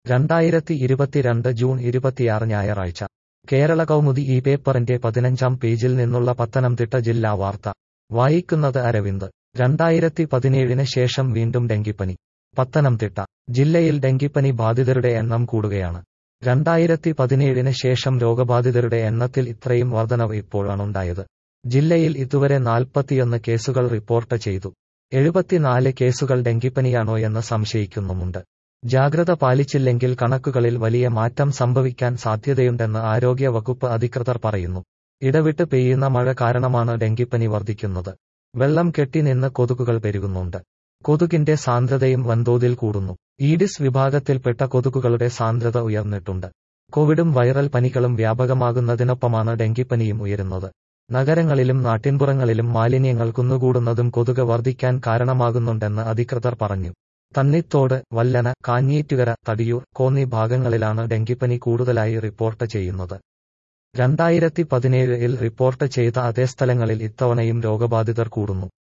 രണ്ടായിരത്തി ഇരുപത്തിരണ്ട് ജൂൺ ഇരുപത്തിയാറ് ഞായറാഴ്ച കേരള കൗമുദി ഈ പേപ്പറിന്റെ പതിനഞ്ചാം പേജിൽ നിന്നുള്ള പത്തനംതിട്ട ജില്ലാ വാർത്ത വായിക്കുന്നത് അരവിന്ദ് രണ്ടായിരത്തി പതിനേഴിന് ശേഷം വീണ്ടും ഡെങ്കിപ്പനി പത്തനംതിട്ട ജില്ലയിൽ ഡെങ്കിപ്പനി ബാധിതരുടെ എണ്ണം കൂടുകയാണ് രണ്ടായിരത്തി പതിനേഴിന് ശേഷം രോഗബാധിതരുടെ എണ്ണത്തിൽ ഇത്രയും വർധനവ് ഇപ്പോഴാണുണ്ടായത് ജില്ലയിൽ ഇതുവരെ നാൽപ്പത്തിയൊന്ന് കേസുകൾ റിപ്പോർട്ട് ചെയ്തു എഴുപത്തിനാല് കേസുകൾ ഡെങ്കിപ്പനിയാണോ എന്ന് സംശയിക്കുന്നുമുണ്ട് ജാഗ്രത പാലിച്ചില്ലെങ്കിൽ കണക്കുകളിൽ വലിയ മാറ്റം സംഭവിക്കാൻ സാധ്യതയുണ്ടെന്ന് ആരോഗ്യ വകുപ്പ് അധികൃതർ പറയുന്നു ഇടവിട്ട് പെയ്യുന്ന മഴ കാരണമാണ് ഡെങ്കിപ്പനി വർദ്ധിക്കുന്നത് വെള്ളം കെട്ടി നിന്ന് കൊതുകുകൾ പെരുകുന്നുണ്ട് കൊതുകിന്റെ സാന്ദ്രതയും വൻതോതിൽ കൂടുന്നു ഈഡിസ് വിഭാഗത്തിൽപ്പെട്ട കൊതുകുകളുടെ സാന്ദ്രത ഉയർന്നിട്ടുണ്ട് കോവിഡും വൈറൽ പനികളും വ്യാപകമാകുന്നതിനൊപ്പമാണ് ഡെങ്കിപ്പനിയും ഉയരുന്നത് നഗരങ്ങളിലും നാട്ടിൻപുറങ്ങളിലും മാലിന്യങ്ങൾ കുന്നുകൂടുന്നതും കൊതുക് വർദ്ധിക്കാൻ കാരണമാകുന്നുണ്ടെന്ന് അധികൃതർ പറഞ്ഞു തന്നിത്തോട് വല്ലന കാഞ്ഞീറ്റുകര തടിയൂർ കോന്നി ഭാഗങ്ങളിലാണ് ഡെങ്കിപ്പനി കൂടുതലായി റിപ്പോർട്ട് ചെയ്യുന്നത് രണ്ടായിരത്തി പതിനേഴിൽ റിപ്പോർട്ട് ചെയ്ത അതേ സ്ഥലങ്ങളിൽ ഇത്തവണയും രോഗബാധിതർ കൂടുന്നു